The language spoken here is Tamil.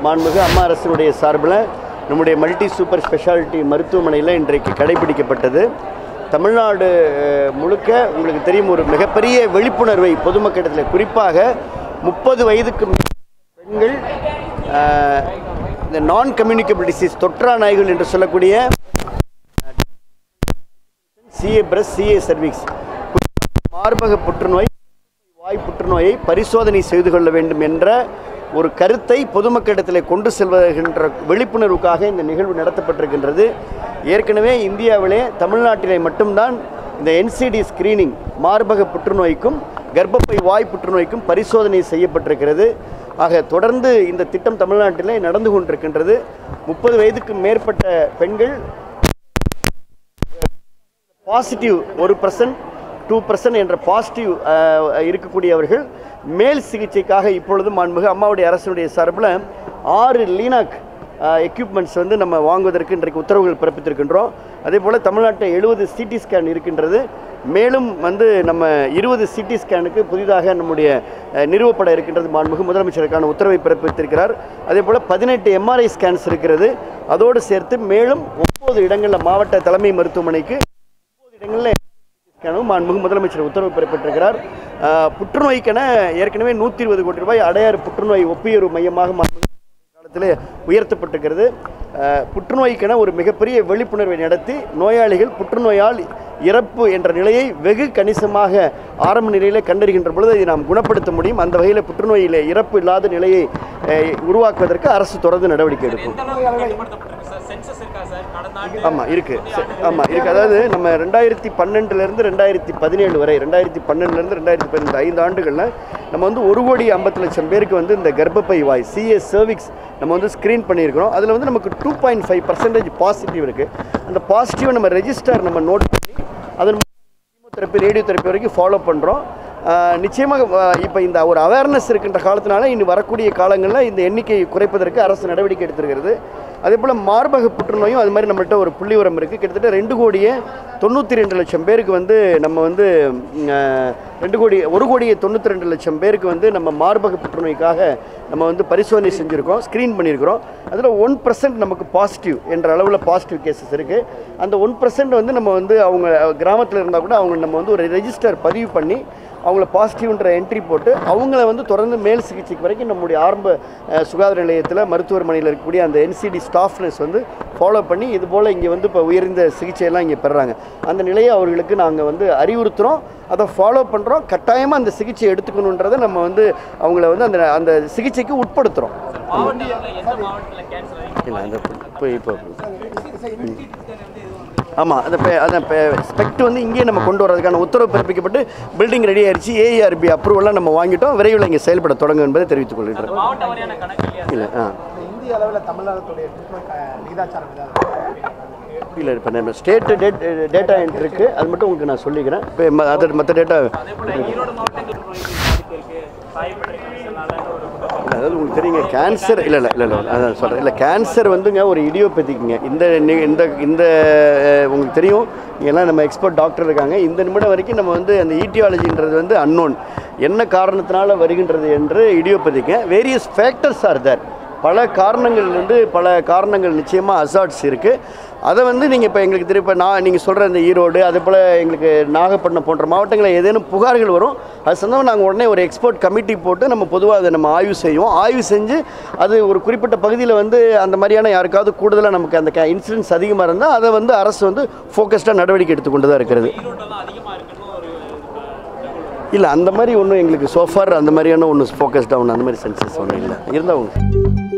மாண்புமிகு அம்மா அரசினுடைய சார்பில் நம்முடைய மல்டி சூப்பர் ஸ்பெஷாலிட்டி மருத்துவமனையில் இன்றைக்கு கடைபிடிக்கப்பட்டது தமிழ்நாடு அஹ், முழுக்க உங்களுக்கு தெரியும் ஒரு மிகப்பெரிய விழிப்புணர்வை பொதுமக்களிடத்தில் குறிப்பாக முப்பது வயதுக்கு மேற்பட்ட பெண்கள் அஹ், இந்த நான் கம்யூனிகபிள் டிசீஸ் தொற்றா நாய்கள் என்று சொல்லக்கூடிய சிஏ பிரஸ் சிஏ சர்வீஸ் மார்பக புற்றுநோய் வாய் புற்றுநோயை பரிசோதனை செய்து கொள்ள வேண்டும் என்ற ஒரு கருத்தை பொதுமக்களிடத்தில் கொண்டு செல்வதென்ற விழிப்புணர்வுக்காக இந்த நிகழ்வு நடத்தப்பட்டிருக்கின்றது ஏற்கனவே இந்தியாவிலே தமிழ்நாட்டிலே மட்டும்தான் இந்த என்சிடி ஸ்கிரீனிங் மார்பக புற்றுநோய்க்கும் கர்ப்பப்பை வாய் புற்றுநோய்க்கும் பரிசோதனை செய்யப்பட்டிருக்கிறது ஆக தொடர்ந்து இந்த திட்டம் தமிழ்நாட்டிலே நடந்து கொண்டிருக்கின்றது முப்பது வயதுக்கு மேற்பட்ட பெண்கள் பாசிட்டிவ் ஒரு பர்சன்ட் டூ பர்சன்ட் என்ற பாசிட்டிவ் இருக்கக்கூடியவர்கள் மேல் சிகிச்சைக்காக இப்பொழுது மாண்புமிகு அம்மாவுடைய அரசினுடைய சார்பில் ஆறு லீனாக் எக்யூப்மெண்ட்ஸ் வந்து நம்ம வாங்குவதற்கு இன்றைக்கு உத்தரவுகள் பிறப்பித்திருக்கின்றோம் அதே போல் தமிழ்நாட்டில் எழுபது சிடி ஸ்கேன் இருக்கின்றது மேலும் வந்து நம்ம இருபது சிடி ஸ்கேனுக்கு புதிதாக நம்முடைய அஹ், நிறுவப்பட இருக்கின்றது மாண்புமிகு முதலமைச்சருக்கான உத்தரவை பிறப்பித்திருக்கிறார் அதே போல் பதினெட்டு எம்ஆர்ஐ ஸ்கேன்ஸ் இருக்கிறது அதோடு சேர்த்து மேலும் ஒம்பது இடங்களில் மாவட்ட தலைமை மருத்துவமனைக்கு ஒன்பது இடங்களில் ஸ்கேனும் மாண்புமிகு முதலமைச்சர் உத்தரவு பிறப்பிட்டிருக்கிறார் அஹ், புற்றுநோய்க்கென ஏற்கனவே நூற்றி இருபது கோடி ரூபாய் அடையாறு புற்றுநோய் ஒப்பியர்வு மையமாக மாண்புமிகு காலத்தில் உயர்த்தப்பட்டிருக்கிறது அஹ், புற்றுநோய்க்கென ஒரு மிகப்பெரிய விழிப்புணர்வை நடத்தி நோயாளிகள் புற்றுநோயால் இறப்பு என்ற நிலையை வெகு கணிசமாக ஆரம்ப நிலையில் கண்டறிகின்ற பொழுது இதை நாம் குணப்படுத்த முடியும் அந்த வகையில் புற்றுநோயிலே இறப்பு இல்லாத நிலையை அஹ், உருவாக்குவதற்கு அரசு தொடர்ந்து நடவடிக்கை எடுக்கும் எந்த அளவுக்கு கட்டுப்படுத்தப்பட்டிருக்கு சார் சென்சஸ் இருக்கா சார் கடந்த ஆண்டு ஆமாம் இருக்கு ச- ஆமாம் இருக்கு அதாவது நம்ம ரெண்டாயிரத்தி பன்னெண்டுலேருந்து ரெண்டாயிரத்தி பதினேழு வரை ரெண்டாயிரத்தி பன்னெண்டுலேருந்து ரெண்டாயிரத்தி பதினெண்டு ஐந்து ஆண்டுகளில் நம்ம வந்து ஒரு கோடி ஐம்பத்து லட்சம் பேருக்கு வந்து இந்த கர்ப்பப்பை வாய் சிஎஸ் சர்விக்ஸ் நம்ம வந்து ஸ்க்ரீன் பண்ணியிருக்கிறோம் அதில் வந்து நமக்கு two point five percentage positive இருக்குது அந்த பாசிட்டிவை நம்ம ரெஜிஸ்டர் நம்ம நோட் பண்ணி அதன் கீமோதெரப்பி ரேடியோ தெரப்பி வரைக்கும் ஃபாலோ பண்ணுறோம் நிச்சயமாக இப்போ இந்த ஒரு அவேர்னஸ் இருக்கின்ற காலத்தினால இனி வரக்கூடிய காலங்களில் இந்த எண்ணிக்கையை குறைப்பதற்கு அரசு நடவடிக்கை எடுத்திருக்கிறது அதே போல் மார்பக புற்றுநோயும் அது மாதிரி நம்மள்ட்ட ஒரு புள்ளி உரம் இருக்குது கிட்டத்தட்ட ரெண்டு கோடியே தொண்ணூற்றி ரெண்டு லட்சம் பேருக்கு வந்து நம்ம வந்து ம், அஹ், ரெண்டு கோடி ஒரு கோடியே தொண்ணூற்றி ரெண்டு லட்சம் பேருக்கு வந்து நம்ம மார்பக புற்றுநோய்க்காக நம்ம வந்து பரிசோதனை செஞ்சுருக்கோம் ஸ்க்ரீன் பண்ணியிருக்கிறோம் அதில் ஒன் பர்சன்ட் நமக்கு பாசிட்டிவ் என்ற அளவில் பாசிட்டிவ் கேசஸ் இருக்குது அந்த ஒன் பர்சன்ட் வந்து நம்ம வந்து அவங்க கிராமத்தில் இருந்தால் கூட அவங்க நம்ம வந்து ஒரு ரெஜிஸ்டர் பதிவு பண்ணி அவங்கள பாசிட்டிவ்ன்ற என்ட்ரி போட்டு அவங்கள வந்து தொடர்ந்து மேல் சிகிச்சைக்கு வரைக்கும் நம்முடைய ஆரம்ப அஹ், சுகாதார நிலையத்தில் மருத்துவமனையில் இருக்கக்கூடிய அந்த என்சிடி ஸ்டாஃப்னஸ் வந்து ஃபாலோ பண்ணி இது போல் இங்கே வந்து இப்போ உயர்ந்த சிகிச்சையெல்லாம் இங்கே பெறுறாங்க அந்த நிலையை அவர்களுக்கு நாங்கள் வந்து அறிவுறுத்துகிறோம் அதை ஃபாலோ பண்ணுறோம் கட்டாயமாக அந்த சிகிச்சை எடுத்துக்கணுன்றதை நம்ம வந்து அவங்கள வந்து அந்த அந்த சிகிச்சைக்கு உட்படுத்துகிறோம் மாவட்டத்தில் எந்த மாவட்டத்தில் கேன்சர் அதிகமாக இல்லை அந்த இப்போ இப்போ ஆமாம் அந்த பே அந்த ஸ்பெக்ட் வந்து இங்கேயே நம்ம கொண்டு வரதுக்கான உத்தரவு பிறப்பிக்கப்பட்டு பில்டிங் ரெடி ஆயிடுச்சு ஏஆர்பி அப்ரூவல்லாம் நம்ம வாங்கிட்டோம் விரைவில் இங்கே செயல்பட தொடங்கும் என்பதை தெரிவித்துக் கொள்கிறேன் மாவட்ட வாரியான கணக்கு இல்லையா இல்லை ஆ இந்திய அளவில் தமிழ்நாட்டுடைய புற்றுநோய் க- விகிதாச்சாரம் ஏதாவது இல்லை இப்போ நம்ம ஸ்டேட் டேட் டேட்டா என்ட்ரி இருக்குது அது மட்டும் உங்களுக்கு நான் சொல்லிக்கிறேன் இப்போ அது மற்ற டேட்டா அதே போல ஈரோடு மாவட்டத்தில் நோய்க்கு பாதிப்பு இருக்கு சாயப்பட்டறை கமிஷனால ஒரு குற்றம் அதாவது உங்களுக்கு தெரியுங்க கேன்சர் இல்லை இல்லை இல்லை இல்லை அதான் சொல்கிறேன் இல்லை கேன்சர் வந்துங்க ஒரு இடியோபதிக்குங்க இந்த நி- இந்த இந்த அஹ், உங்களுக்கு தெரியும் எல்லாம் நம்ம எக்ஸ்பர்ட் டாக்டர் இருக்காங்க இந்த நிமிடம் வரைக்கும் நம்ம வந்து அந்த ஈட்டியாலஜின்றது வந்து அன்னோன் என்ன காரணத்தினால வருகின்றது என்று இடியோபதிங்க வேரியஸ் ஃபேக்டர்ஸ் ஆர் தேர் பல காரணங்கள் வந்து பல காரணங்கள் நிச்சயமாக அசாட்ஸ் இருக்குது அதை வந்து நீங்கள் இப்போ எங்களுக்கு தெரியும் இப்போ நான் நீங்கள் சொல்கிற இந்த ஈரோடு அதே போல் எங்களுக்கு நாகப்பட்டினம் போன்ற மாவட்டங்களில் ஏதேனும் புகார்கள் வரும் அது சந்தமாக நாங்கள் உடனே ஒரு எக்ஸ்பர்ட் கமிட்டி போட்டு நம்ம பொதுவாக அதை நம்ம ஆய்வு செய்வோம் ஆய்வு செஞ்சு அது ஒரு குறிப்பிட்ட பகுதியில் வந்து அந்த மாதிரியான யாருக்காவது கூடுதலாக நமக்கு அந்த இன்சிடென்ட்ஸ் அதிகமாக இருந்தால் அதை வந்து அரசு வந்து ஃபோக்கஸ்டாக நடவடிக்கை எடுத்துக்கொண்டு தான் இருக்கிறது ஈரோட்டெல்லாம் அதிகமாக இருக்குன்னு ஒரு இல்லை அந்த மாதிரி ஒன்றும் எங்களுக்கு சோஃபார் அந்த மாதிரியான ஒன்று ஃபோக்கஸ்டாக ஒன்று அந்த மாதிரி சென்சஸ் ஒன்றும் இல்லை இருந்தால் ஒன்று